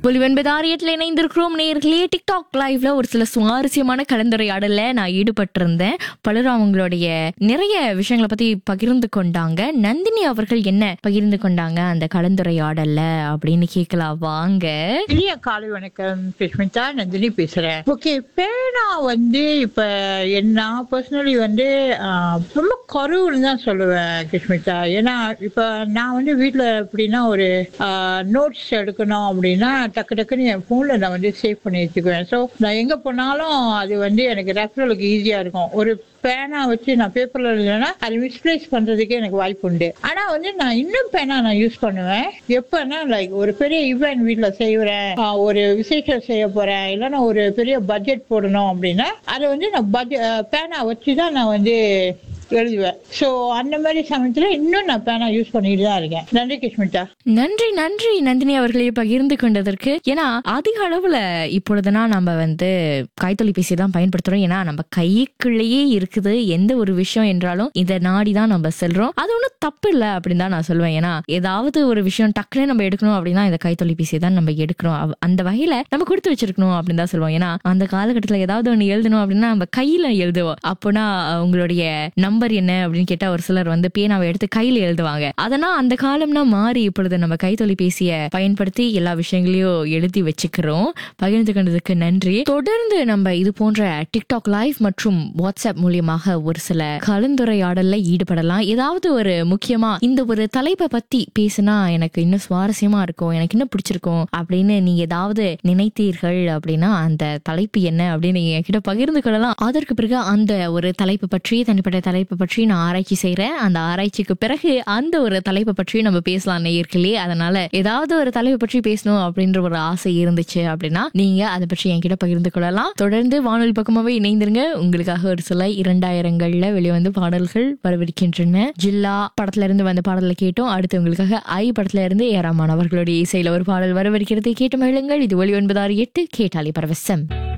ஒலிவென்பதாரியத்தில் இணைந்திருக்கிறோம் நேர்களே டிக்டாக் லைவ்ல ஒரு சில சுவாரஸ்யமான கலந்துரையாடல்ல நான் ஈடுபட்டிருந்தேன் பலரும் அவங்களுடைய நிறைய விஷயங்களை பத்தி பகிர்ந்து கொண்டாங்க நந்தினி அவர்கள் என்ன பகிர்ந்து கொண்டாங்க அந்த கலந்துரையாடல்ல அப்படின்னு கேட்கலாம் வாங்க இனிய காலை வணக்கம் சுஷ்மிதா நந்தினி பேசுறேன் ஓகே பேனா வந்து இப்ப என்ன பர்சனலி வந்து ஆஹ், ரொம்ப குறைவுன்னு தான் சொல்லுவேன் சுஷ்மிதா ஏன்னா இப்ப நான் வந்து வீட்ல எப்படின்னா ஒரு நோட்ஸ் எடுக்கணும் அப்படின்னா டக்கு டக்குன்னு என் போன்ல நான் வந்து சேவ் பண்ணி வச்சுக்குவேன் ஸோ நான் எங்க போனாலும் அது வந்து எனக்கு ரெஃபரலுக்கு ஈஸியா இருக்கும் ஒரு பேனா வச்சு நான் பேப்பர்ல எழுதுனா அதை மிஸ்பிளேஸ் பண்றதுக்கு எனக்கு வாய்ப்பு உண்டு ஆனா வந்து நான் இன்னும் பேனா நான் யூஸ் பண்ணுவேன் எப்பன்னா லைக் ஒரு பெரிய ஈவென்ட் வீட்ல செய்யறேன் ஆஹ் ஒரு விசேஷம் செய்ய போறேன் இல்லைன்னா ஒரு பெரிய பட்ஜெட் போடணும் அப்படின்னா அதை வந்து நான் பட்ஜெட் பேனா வச்சு தான் நான் வந்து எழுதுவேன் ஸோ அந்த மாதிரி சமயத்துல இன்னும் நான் பேனா யூஸ் பண்ணிட்டு தான் இருக்கேன் நன்றி கிருஷ்மிதா நன்றி நன்றி நந்தினி அவர்களே பகிர்ந்து கொண்டதற்கு ஏன்னா அதிக அளவுல இப்பொழுதுனா நம்ம வந்து கைத்தொலைபேசி தான் பயன்படுத்துறோம் ஏன்னா நம்ம கைக்குள்ளேயே இருக்குது எந்த ஒரு விஷயம் என்றாலும் இதை நாடி தான் நம்ம செல்றோம் அது ஒன்றும் தப்பு இல்லை அப்படின்னு தான் நான் சொல்லுவேன் ஏன்னா ஏதாவது ஒரு விஷயம் டக்குனே நம்ம எடுக்கணும் அப்படின்னா இந்த கைத்தொலைபேசி தான் நம்ம எடுக்கிறோம் அவ- அந்த வகையில நம்ம கொடுத்து வச்சிருக்கணும் அப்படின்னு தான் சொல்லுவோம் ஏன்னா அந்த காலகட்டத்துல ஏதாவது ஒன்று எழுதணும் அப்படின்னா நம்ம கையில எழுதுவோம் அப்போனா உங்களுடைய நம்பர் என்ன அப்படின்னு கேட்டா ஒரு சிலர் வந்து பேனாவை எடுத்து கையில எழுதுவாங்க அதனால் அந்த காலம்னா மாறி இப்பொழுது நம்ம கைத்தொலைபேசியை பயன்படுத்தி எல்லா விஷயங்களையும் எழுதி வச்சுக்கிறோம் பகிர்ந்து கொண்டதுக்கு நன்றி தொடர்ந்து நம்ம இது போன்ற டிக்டாக் லைவ் மற்றும் வாட்ஸ்அப் மூலியமாக ஒரு சில கலந்துரையாடல்ல ஈடுபடலாம் ஏதாவது ஒரு முக்கியமா இந்த ஒரு தலைப்பை பத்தி பேசினா எனக்கு இன்னும் சுவாரஸ்யமா இருக்கும் எனக்கு இன்னும் பிடிச்சிருக்கும் அப்படின்னு நீங்க ஏதாவது நினைத்தீர்கள் அப்படின்னா அந்த தலைப்பு என்ன அப்படின்னு நீங்க என்கிட்ட பகிர்ந்து கொள்ளலாம் அதற்கு பிறகு அந்த ஒரு தலைப்பு பற்றி தனிப்பட்ட தலைப்பு பற்றி நான் ஆராய்ச்சி செய்றேன் அந்த ஆராய்ச்சிக்கு பிறகு அந்த ஒரு தலைப்பை பற்றி நம்ம பேசலாம் நேயர்களே அதனால ஏதாவது ஒரு தலைப்பை பற்றி பேசணும் அப்படின்ற ஒரு ஆசை இருந்துச்சு அப்படின்னா நீங்க அதை பற்றி என்கிட்ட பகிர்ந்து கொள்ளலாம் தொடர்ந்து வானொலி பக்கமாவே இணைந்திருங்க உங்களுக்காக ஒரு சில இரண்டாயிரங்கள்ல வெளிவந்து பாடல்கள் வரவிருக்கின்றன ஜில்லா படத்துல இருந்து வந்த பாடலை கேட்டோம் அடுத்து உங்களுக்காக ஐ படத்துல இருந்து ஏராமான் அவர்களுடைய இசையில ஒரு பாடல் வரவிருக்கிறது கேட்டு மகிழுங்கள் இது ஒளி ஒன்பதாறு எட்டு கேட்டாலே பரவசம்